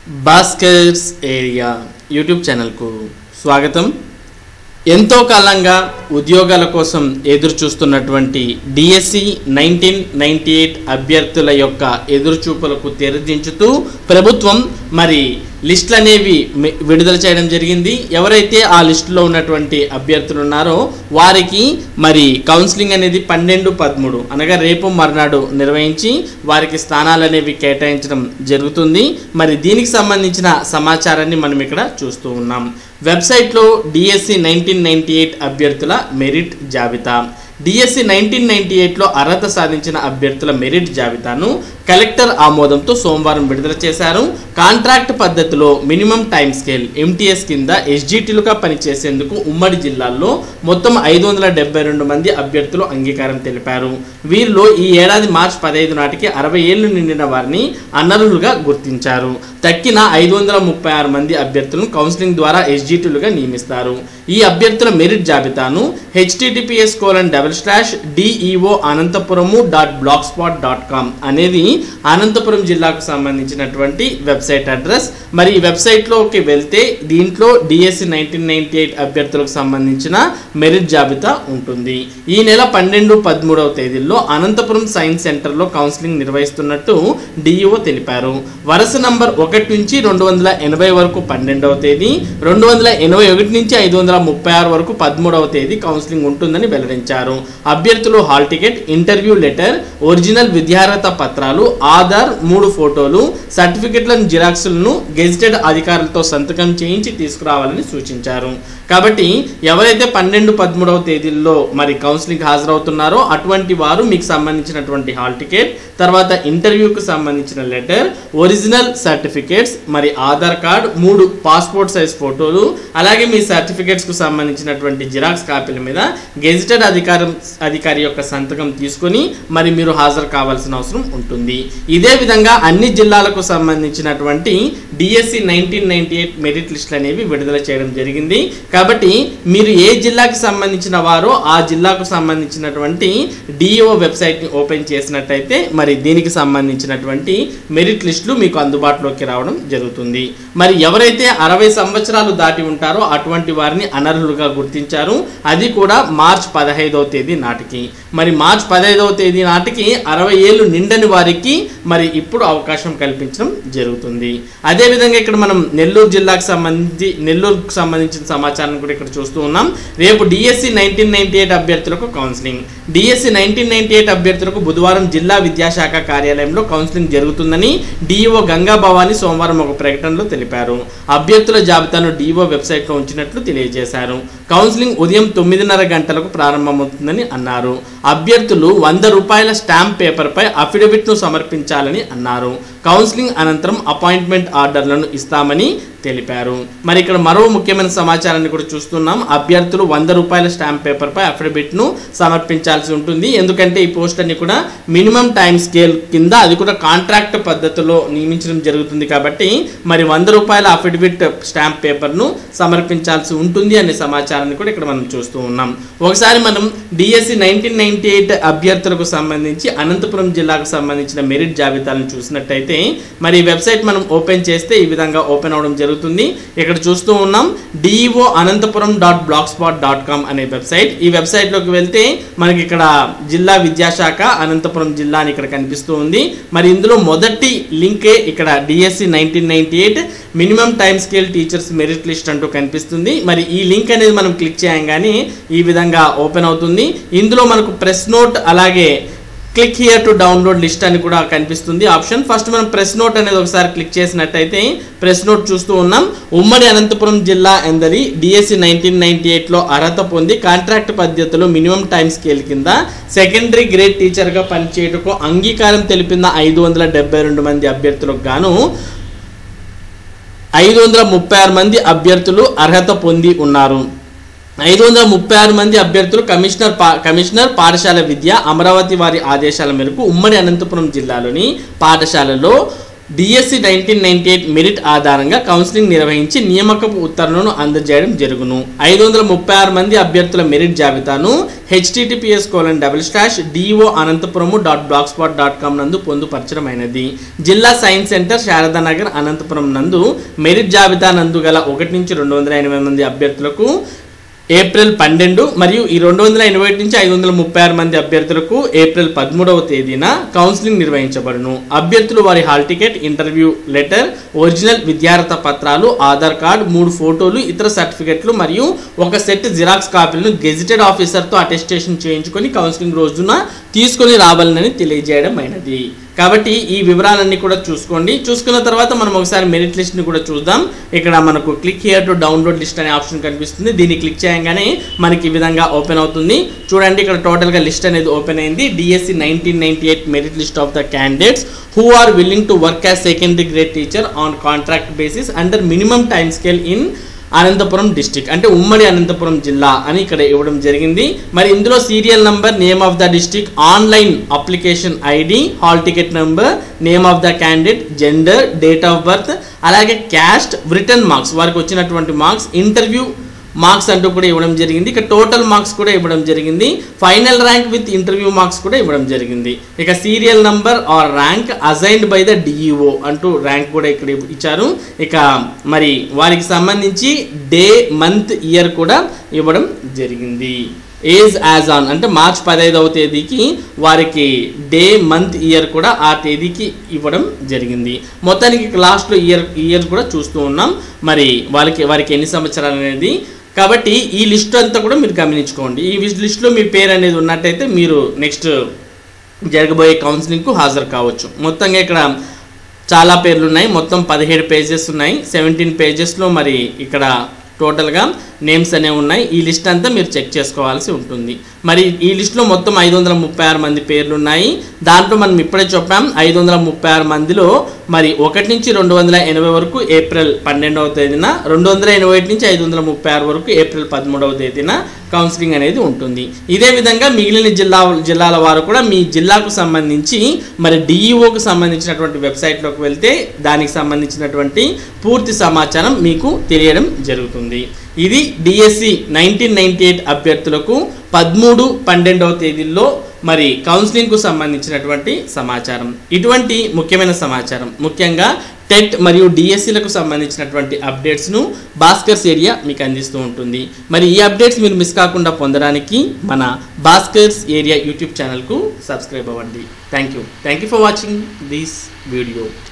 Bhaskar's area YouTube ఛానల్కు స్వాగతం ఎంతో కాలంగా ఉద్యోగాల కోసం ఎదురు చూస్తున్నటువంటి డిఎస్సి నైన్టీన్ నైంటీ ఎయిట్ అభ్యర్థుల యొక్క ఎదురుచూపులకు తెరదించుతూ ప్రభుత్వం మరి లిస్టులు అనేవి మి- విడుదల చేయడం జరిగింది ఎవరైతే ఆ లిస్టులో ఉన్నటువంటి అభ్యర్థులు ఉన్నారో వారికి మరి కౌన్సిలింగ్ అనేది పన్నెండు పదమూడు అనగా రేపు మర్నాడు నిర్వహించి వారికి స్థానాలు అనేవి కేటాయించడం జరుగుతుంది మరి దీనికి సంబంధించిన సమాచారాన్ని మనం ఇక్కడ చూస్తూ ఉన్నాం వెబ్సైట్లో డిఎస్సి నైన్టీన్ నైంటీ ఎయిట్ అభ్యర్థుల మెరిట్ జాబితా డిఎస్సి నైన్టీన్ నైంటీ ఎయిట్లో అర్హత సాధించిన అభ్యర్థుల మెరిట్ జాబితాను కలెక్టర్ ఆమోదంతో సోమవారం విడుదల చేశారు కాంట్రాక్ట్ పద్ధతిలో మినిమం టైం స్కేల్ ఎంటీఎస్ కింద ఎస్జిటీలుగా పనిచేసేందుకు ఉమ్మడి జిల్లాల్లో మొత్తం ఐదు వందల డెబ్బై రెండు మంది అభ్యర్థులు అంగీకారం తెలిపారు వీరిలో ఈ ఏడాది మార్చి పదహైదు నాటికి అరవై ఏళ్లు నిండిన వారిని అనర్హులుగా గుర్తించారు తక్కిన ఐదు వందల ముప్పై ఆరు మంది అభ్యర్థులను కౌన్సిలింగ్ ద్వారా ఎస్జిటీలుగా నియమిస్తారు ఈ అభ్యర్థుల మెరిట్ జాబితాను HTTPS colon double slash DEO Anantapuramu dot black spot dot com అనేది అనంతపురం జిల్లాకు సంబంధించినటువంటి వెబ్సైట్ అడ్రస్ మరి ఈ వెబ్సైట్లోకి వెళ్తే దీంట్లో డిఎస్సి నైన్టీన్ నైన్టీ ఎయిట్ అభ్యర్థులకు సంబంధించిన మెరిట్ జాబితా ఉంటుంది ఈ నెల పన్నెండు పదమూడవ తేదీల్లో అనంతపురం సైన్స్ సెంటర్లో కౌన్సిలింగ్ నిర్వహిస్తున్నట్టు డిఈఓ తెలిపారు వరుస నంబర్ ఒకటి నుంచి రెండు వందల ఎనభై వరకు పన్నెండవ తేదీ రెండు వందల ఎనభై ఒకటి నుంచి ఐదు వందల ముప్పై ఆరు వరకు పదమూడవ తేదీ కౌన్సిలింగ్ ఉంటుందని వెల్లడించారు అభ్యర్థులు hall ticket interview letter original విద్యార్హత పత్రాలు ఆధార్ మూడు ఫోటోలు సర్టిఫికెట్లను జిరాక్సులను గెజిటెడ్ అధికారులతో సంతకం చేయించి తీసుకురావాలని సూచించారు కాబట్టి ఎవరైతే పన్నెండు పదమూడవ తేదీల్లో మరి కౌన్సిలింగ్ హాజరవుతున్నారో అటువంటి వారు మీకు సంబంధించినటువంటి హాల్ టికెట్ తర్వాత ఇంటర్వ్యూకు సంబంధించిన లెటర్ ఒరిజినల్ సర్టిఫికేట్స్ మరి ఆధార్ కార్డ్ మూడు పాస్పోర్ట్ సైజ్ ఫోటోలు అలాగే మీ సర్టిఫికేట్స్కు సంబంధించినటువంటి జిరాక్స్ కాపీల మీద గెజిటెడ్ అధికారం అధికారి యొక్క సంతకం తీసుకొని మరి మీరు హాజరు కావాల్సిన అవసరం ఉంటుంది ఇదే విధంగా అన్ని జిల్లాలకు సంబంధించినటువంటి DSC nineteen ninety eight merit లిస్టులు అనేవి విడుదల చేయడం జరిగింది కాబట్టి మీరు ఏ జిల్లాకి సంబంధించిన వారో ఆ జిల్లాకు సంబంధించినటువంటి డిఓ వెబ్సైట్ని ఓపెన్ చేసినట్టయితే మరి దీనికి సంబంధించినటువంటి మెరిట్ లిస్టులు మీకు అందుబాటులోకి రావడం జరుగుతుంది మరి ఎవరైతే అరవై సంవత్సరాలు దాటి ఉంటారో అటువంటి వారిని అనర్హులుగా గుర్తించారు అది కూడా మార్చ్ పదహైదవ తేదీ నాటికి మరి మార్చ్ పదహైదవ తేదీ నాటికి అరవై ఏళ్ళు నిండని వారికి మరి ఇప్పుడు అవకాశం కల్పించడం జరుగుతుంది అదేవిధంగా ఇక్కడ మనం నెల్లూరు జిల్లాకు సంబంధించి నెల్లూరుకు సంబంధించిన సమాచారం కూడా ఇక్కడ చూస్తూ ఉన్నాం రేపు డిఎస్సి నైన్టీన్ నైన్టీ ఎయిట్ అభ్యర్థులకు counselling DSC nineteen ninety eight అభ్యర్థులకు బుధవారం జిల్లా విద్యాశాఖ కార్యాలయంలో కౌన్సిలింగ్ జరుగుతుందని డిఈఓ గంగా భవాని సోమవారం ఒక ప్రకటనలో తెలిపారు అభ్యర్థుల జాబితాను డిఓ వెబ్సైట్లో ఉంచినట్లు తెలియజేశారు కౌన్సిలింగ్ ఉదయం తొమ్మిదిన్నర గంటలకు ప్రారంభమవుతుందని అన్నారు అభ్యర్థులు వంద రూపాయల స్టాంప్ పేపర్పై అఫిడవిట్ను సమర్పించాలని అన్నారు కౌన్సిలింగ్ అనంతరం అపాయింట్మెంట్ ఆర్డర్లను ఇస్తామని తెలిపారు మరి ఇక్కడ మరో ముఖ్యమైన సమాచారాన్ని కూడా చూస్తున్నాం అభ్యర్థులు వంద రూపాయల స్టాంప్ పేపర్పై అఫిడవిట్ను సమర్పించాల్సి ఉంటుంది ఎందుకంటే ఈ పోస్ట్ అన్ని కూడా మినిమం టైం స్కేల్ కింద అది కూడా కాంట్రాక్ట్ పద్ధతిలో నియమించడం జరుగుతుంది కాబట్టి మరి వంద రూపాయల అఫిడవిట్ స్టాంప్ పేపర్ను సమర్పించాల్సి ఉంటుంది అనే సమాచారాన్ని కూడా ఇక్కడ మనం చూస్తూ ఉన్నాం ఒకసారి మనం డిఎస్సి నైన్టీన్ నైన్టీ ఎయిట్ అభ్యర్థులకు సంబంధించి అనంతపురం జిల్లాకు సంబంధించిన మెరిట్ జాబితాలను చూసినట్టయితే మరి ఈ వెబ్సైట్ మనం ఓపెన్ చేస్తే ఈ విధంగా ఓపెన్ అవడం జరుగుతుంది ఇక్కడ చూస్తూ ఉన్నాం DEO Anantapuram dot black spot dot com అనే వెబ్సైట్ ఈ వెబ్సైట్లోకి వెళ్తే మనకి ఇక్కడ జిల్లా విద్యాశాఖ అనంతపురం జిల్లా అని ఇక్కడ కనిపిస్తూ ఉంది మరి ఇందులో మొదటి లింకే ఇక్కడ DSC nineteen ninety eight minimum time scale teachers merit list అంటూ కనిపిస్తుంది మరి ఈ లింక్ అనేది మనం క్లిక్ చేయగానే ఈ విధంగా ఓపెన్ అవుతుంది ఇందులో మనకు ప్రెస్ నోట్ అలాగే click here to download list అని కూడా కనిపిస్తుంది ఆప్షన్ ఫస్ట్ మనం ప్రెస్ నోట్ అనేది ఒకసారి క్లిక్ చేసినట్టయితే ప్రెస్ నోట్ చూస్తూ ఉన్నాం ఉమ్మడి అనంతపురం జిల్లా ఎందరి డిఎస్సి నైన్టీన్ నైన్టీ ఎయిట్లో అర్హత పొంది కాంట్రాక్ట్ పద్ధతిలో మినిమం టైం స్కేల్ కింద సెకండరీ గ్రేడ్ టీచర్గా పనిచేయటకు అంగీకారం తెలిపిన ఐదు వందల డెబ్బై రెండు మంది అభ్యర్థులకు గాను ఐదు వందల ముప్పై ఆరు మంది అభ్యర్థులు అర్హత పొంది ఉన్నారు ఐదు వందల ముప్పై ఆరు మంది అభ్యర్థులు కమిషనర్ పా కమిషనర్ పాఠశాల విద్య అమరావతి వారి ఆదేశాల మేరకు ఉమ్మడి అనంతపురం జిల్లాలోని పాఠశాలలో DSC nineteen ninety eight merit ఆధారంగా కౌన్సిలింగ్ నిర్వహించి నియామకపు ఉత్తర్వులను అందజేయడం జరుగును ఐదు వందల ముప్పై ఆరు మంది అభ్యర్థుల మెరిట్ జాబితాను HTTPS colon double slash DO Anantapuram dot black spot dot com నందు పొందుపరచడమైనది జిల్లా సైన్స్ సెంటర్ శారదానగర్ అనంతపురం నందు మెరిట్ జాబితా నందు గల ఒకటి నుంచి రెండు వందల ఎనభై మంది అభ్యర్థులకు ఏప్రిల్ పన్నెండు మరియు ఈ రెండు వందల ఎనభై ఒకటి నుంచి ఐదు వందల ముప్పై ఆరు మంది అభ్యర్థులకు ఏప్రిల్ పదమూడవ తేదీన కౌన్సిలింగ్ నిర్వహించబడును అభ్యర్థులు వారి hall ticket interview letter original విద్యార్థి పత్రాలు ఆధార్ కార్డు మూడు ఫోటోలు ఇతర సర్టిఫికెట్లు మరియు ఒక సెట్ జిరాక్స్ కాపీలను గెజిటెడ్ ఆఫీసర్తో అటెస్టేషన్ చేయించుకొని కౌన్సిలింగ్ రోజున తీసుకొని రావాలని తెలియజేయడం అయినది కాబట్టి ఈ వివరాలన్నీ కూడా చూసుకోండి చూసుకున్న తర్వాత మనం ఒకసారి మెరిట్ లిస్ట్ని కూడా చూద్దాం ఇక్కడ మనకు click here to download list అనే ఆప్షన్ కనిపిస్తుంది దీన్ని క్లిక్ చేయగానే మనకి ఈ విధంగా ఓపెన్ అవుతుంది చూడండి ఇక్కడ టోటల్గా లిస్ట్ అనేది ఓపెన్ అయింది DSC nineteen ninety eight merit list of the candidates who are willing to work as secondary grade teacher on contract basis under minimum time scale in Anantapuram district అంటే ఉమ్మడి అనంతపురం జిల్లా అని ఇక్కడ ఇవ్వడం జరిగింది మరి ఇందులో serial number name of the district online application ID hall ticket number name of the candidate gender date of birth అలాగే క్యాస్ట్ రిటర్న్ మార్క్స్ వారికి వచ్చినటువంటి మార్క్స్ ఇంటర్వ్యూ మార్క్స్ అంటూ కూడా ఇవ్వడం జరిగింది ఇక టోటల్ మార్క్స్ కూడా ఇవ్వడం జరిగింది final rank with interview marks కూడా ఇవ్వడం జరిగింది ఇక serial number or rank assigned by the DEO అంటూ ర్యాంక్ కూడా ఇక్కడ ఇచ్చారు ఇక మరి వారికి సంబంధించి డే మంత్ ఇయర్ కూడా ఇవ్వడం జరిగింది ఏజ్ యాజ్ ఆన్ అంటే మార్చ్ పదహైదవ తేదీకి వారికి డే మంత్ ఇయర్ కూడా ఆ తేదీకి ఇవ్వడం జరిగింది మొత్తానికి లాస్ట్లో ఇయర్ ఇయర్ కూడా చూస్తూ ఉన్నాం మరి వాళ్ళకి వారికి ఎన్ని సంవత్సరాలు అనేది కాబట్టి ఈ లిస్ట్ అంతా కూడా మీరు గమనించుకోండి ఈ లిస్ట్లో మీ పేరు అనేది ఉన్నట్టయితే మీరు నెక్స్ట్ జరగబోయే కౌన్సిలింగ్కు హాజరు కావచ్చు మొత్తంగా ఇక్కడ చాలా పేర్లు ఉన్నాయి మొత్తం పదిహేడు పేజెస్ ఉన్నాయి సెవెంటీన్ పేజెస్లో మరి ఇక్కడ టోటల్గా నేమ్స్ అనేవి ఉన్నాయి ఈ లిస్ట్ అంతా మీరు చెక్ చేసుకోవాల్సి ఉంటుంది మరి ఈ లిస్ట్లో మొత్తం ఐదు వందల ముప్పై ఆరు మంది పేర్లు ఉన్నాయి దాంట్లో మనం ఇప్పుడే చెప్పాం ఐదు వందల ముప్పై ఆరు మందిలో మరి ఒకటి నుంచి రెండు వందల ఎనభై వరకు ఏప్రిల్ పన్నెండవ తేదీన రెండు వందల ఎనభై ఒకటి నుంచి ఐదు వందల ముప్పై ఆరు వరకు ఏప్రిల్ పదమూడవ తేదీన కౌన్సిలింగ్ అనేది ఉంటుంది ఇదే విధంగా మిగిలిన జిల్లా జిల్లాల వారు కూడా మీ జిల్లాకు సంబంధించి మరి డిఈఓకు సంబంధించినటువంటి వెబ్సైట్లోకి వెళ్తే దానికి సంబంధించినటువంటి పూర్తి సమాచారం మీకు తెలియడం జరుగుతుంది ఇది డిఎస్సి నైన్టీన్ నైన్టీ ఎయిట్ అభ్యర్థులకు పదమూడు పన్నెండవ తేదీల్లో మరి కౌన్సిలింగ్కు సంబంధించినటువంటి సమాచారం ఇటువంటి ముఖ్యమైన సమాచారం ముఖ్యంగా టెట్ మరియు డిఎస్సీలకు సంబంధించినటువంటి అప్డేట్స్ను భాస్కర్స్ ఏరియా మీకు అందిస్తూ ఉంటుంది మరి ఈ అప్డేట్స్ మీరు మిస్ కాకుండా పొందడానికి మన భాస్కర్స్ ఏరియా యూట్యూబ్ ఛానల్కు సబ్స్క్రైబ్ అవ్వండి thank you thank you for watching this video